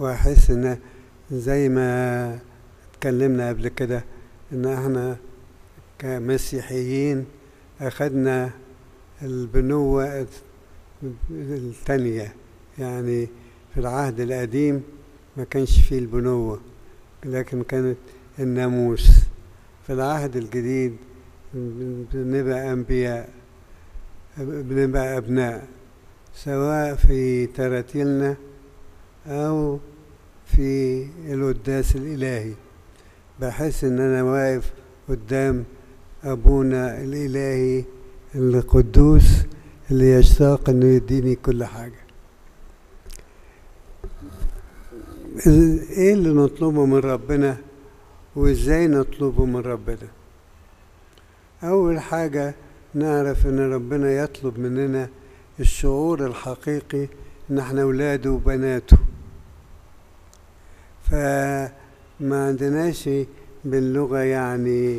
واحس ان زي ما اتكلمنا قبل كده ان احنا كمسيحيين اخدنا البنوة التانية يعني في العهد القديم ما كانش فيه البنوة لكن كانت الناموس في العهد الجديد بنبقى أنبياء بنبقى أبناء سواء في تراتيلنا أو في القداس الإلهي بحس إن أنا واقف قدام أبونا الإلهي القدوس اللي يشتاق إنه يديني كل حاجة إيه اللي نطلبه من ربنا وإزاي نطلبه من ربنا أول حاجة نعرف إن ربنا يطلب مننا الشعور الحقيقي إن إحنا أولاده وبناته فما عندناش باللغة يعني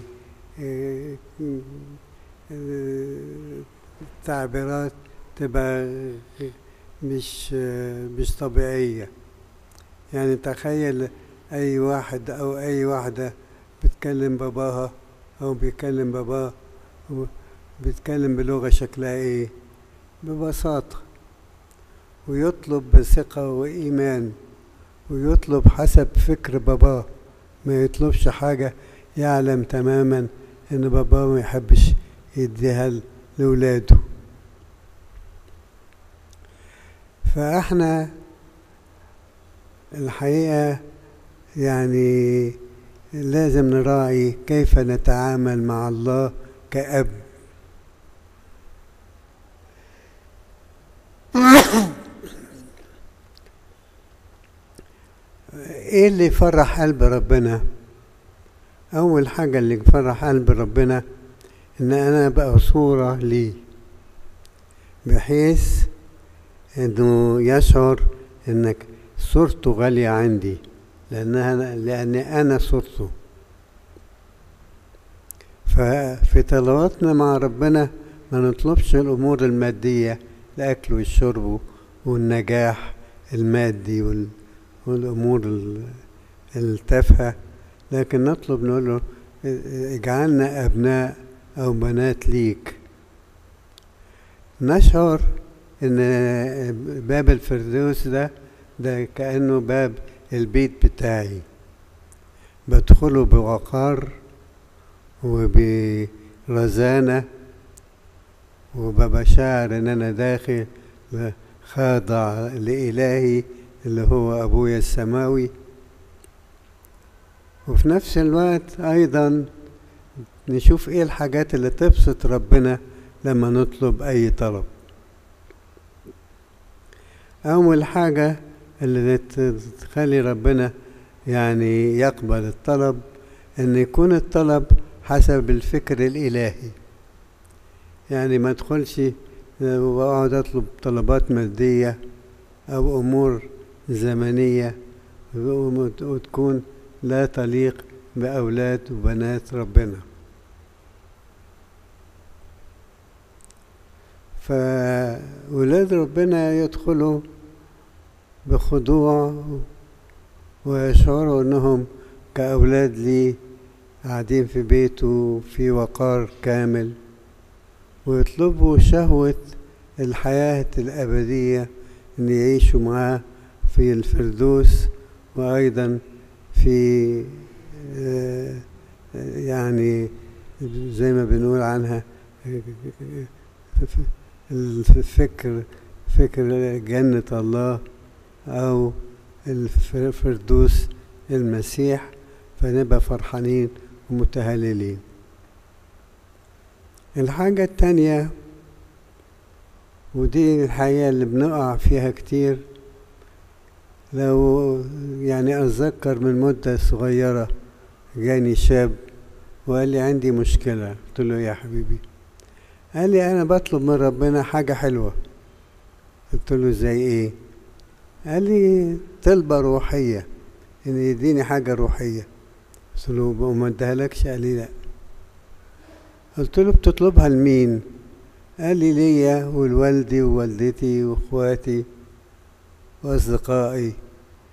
تعبيرات تبقى مش مش طبيعية يعني تخيل أي واحد أو أي واحدة بتكلم باباها أو بيكلم باباه بيتكلم بلغة شكلها إيه ببساطة ويطلب بثقة وإيمان ويطلب حسب فكر باباه ما يطلبش حاجة يعلم تماما إن باباه ما يحبش يديها لولاده فإحنا الحقيقة يعني لازم نراعي كيف نتعامل مع الله كأب ايه اللي يفرح قلب ربنا اول حاجة اللي يفرح قلب ربنا ان انا ابقى صورة ليه بحيث انه يشعر انك صورته غالية عندي لانها لان انا صورته ففي طلباتنا مع ربنا ما نطلبش الامور المادية الاكل والشرب والنجاح المادي وال والأمور التافهة لكن نطلب نقول له اجعلنا أبناء أو بنات ليك نشعر إن باب الفردوس ده ده كأنه باب البيت بتاعي بدخله بوقار وبرزانة وببقى شاعر إن أنا داخل خاضع لإلهي اللي هو أبويا السماوي وفي نفس الوقت أيضا نشوف إيه الحاجات اللي تبسط ربنا لما نطلب أي طلب أول حاجة اللي تخلي ربنا يعني يقبل الطلب أن يكون الطلب حسب الفكر الإلهي يعني ما ادخلش واقعد اطلب طلبات مادية او امور زمنية وتكون لا تليق بأولاد وبنات ربنا فأولاد ربنا يدخلوا بخضوع ويشعروا أنهم كأولاد لي قاعدين في بيته في وقار كامل ويطلبوا شهوة الحياة الأبدية أن يعيشوا معاه في الفردوس وأيضا في يعني زي ما بنقول عنها الفكر فكر جنة الله أو الفردوس المسيح فنبقى فرحانين ومتهللين الحاجة التانية ودي الحقيقة اللي بنقع فيها كتير لو يعني أتذكر من مدة صغيرة جاني شاب وقال لي عندي مشكلة قلت له يا حبيبي قال لي أنا بطلب من ربنا حاجة حلوة قلت له زي إيه قال لي طلبة روحية إن يديني حاجة روحية قلت له وما ادهالكش قال لي لأ قلت له بتطلبها لمين قال لي ليا ولوالدي ووالدتي واخواتي واصدقائي